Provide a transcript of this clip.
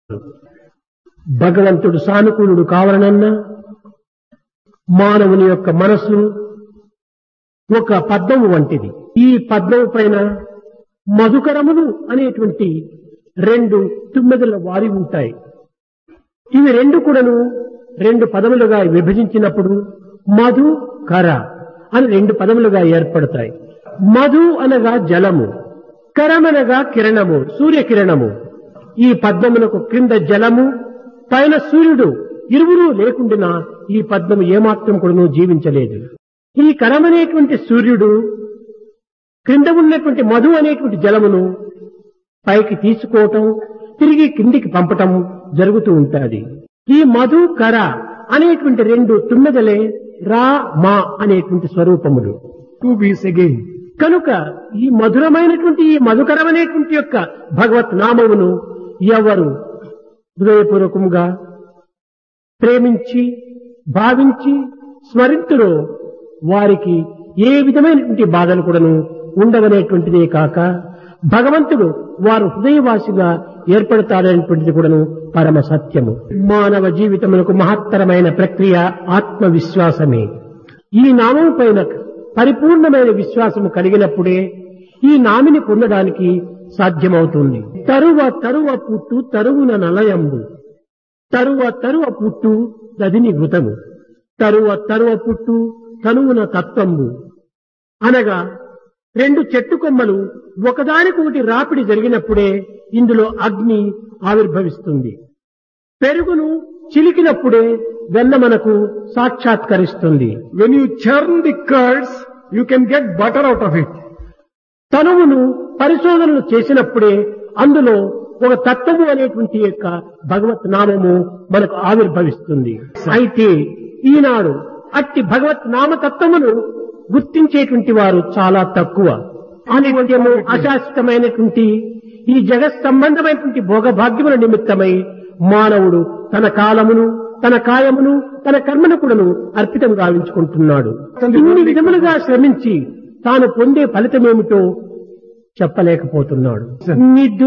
భగవంతుడు సానుకూలుడు కావాలనన్నా మానవుని యొక్క మనస్సు ఒక పద్మము వంటిది ఈ పద్మము పైన మధుకరములు అనేటువంటి రెండు తుమ్మెదల వారి ఉంటాయి ఇవి రెండు కూడాను రెండు పదములుగా విభజించినప్పుడు మధు కర అని రెండు పదములుగా ఏర్పడతాయి మధు అనగా జలము కరమనగా కిరణము సూర్యకిరణము ఈ పద్మమునకు క్రింద జలము పైన సూర్యుడు ఇరువురు లేకుండా ఈ పద్మము ఏమాత్రం కూడాను జీవించలేదు ఈ కరమనేటువంటి సూర్యుడు క్రింద ఉన్నటువంటి మధు అనేటువంటి జలమును పైకి తీసుకోవటం తిరిగి కిందికి పంపటం జరుగుతూ ఉంటుంది ఈ మధు కర అనేటువంటి రెండు తుమ్మెదలే రా మా అనేటువంటి స్వరూపములు Two bees again. కనుక ఈ మధురమైనటువంటి ఈ మధుకరమైనటువంటి యొక్క భగవత్ నామమును ఎవరు హృదయపూర్వకంగా ప్రేమించి భావించి స్మరింతురో వారికి ఏ విధమైనటువంటి బాధలు కూడాను ఉండవనేటువంటిదే కాక భగవంతుడు వారు హృదయవాసిగా ఏర్పడతాడనేటువంటిది కూడాను పరమ సత్యము మానవ జీవితములకు మహత్తరమైన ప్రక్రియ ఆత్మవిశ్వాసమే ఈ నామం పైన పరిపూర్ణమైన విశ్వాసము కలిగినప్పుడే ఈ నామిని పొందడానికి సాధ్యమవుతుంది తరువ తరువ పుట్టు తరువున నలయంబు తరువ తరువ పుట్టు దదిని వృతము తరువ తరువ పుట్టు తనువున తత్వంబు అనగా రెండు చెట్టు కొమ్మలు ఒకదానికొకటి రాపిడి జరిగినప్పుడే ఇందులో అగ్ని ఆవిర్భవిస్తుంది పెరుగును చిలికినప్పుడే వెన్న మనకు సాక్షాత్కరిస్తుంది When you churn the curds, you can get butter out of it. తనువును పరిశోధనలు చేసినప్పుడే అందులో ఒక తత్వము అనేటువంటి యొక్క భగవత్ నామము మనకు ఆవిర్భవిస్తుంది అయితే ఈనాడు అట్టి భగవత్ నామతత్వమును గుర్తించేటువంటి వారు చాలా తక్కువ అనిత్యము అశాశ్వతమైనటువంటి ఈ జగత్ సంబంధమైనటువంటి భోగభాగ్యముల నిమిత్తమై మానవుడు తన కాలమును తన కాయమును తన కర్మను కూడాను అర్పితం గావించుకుంటున్నాడు ఇన్ని విధములుగా శ్రమించి తాను పొందే ఫలితమేమిటో చెప్పలేకపోతున్నాడు నిద్దు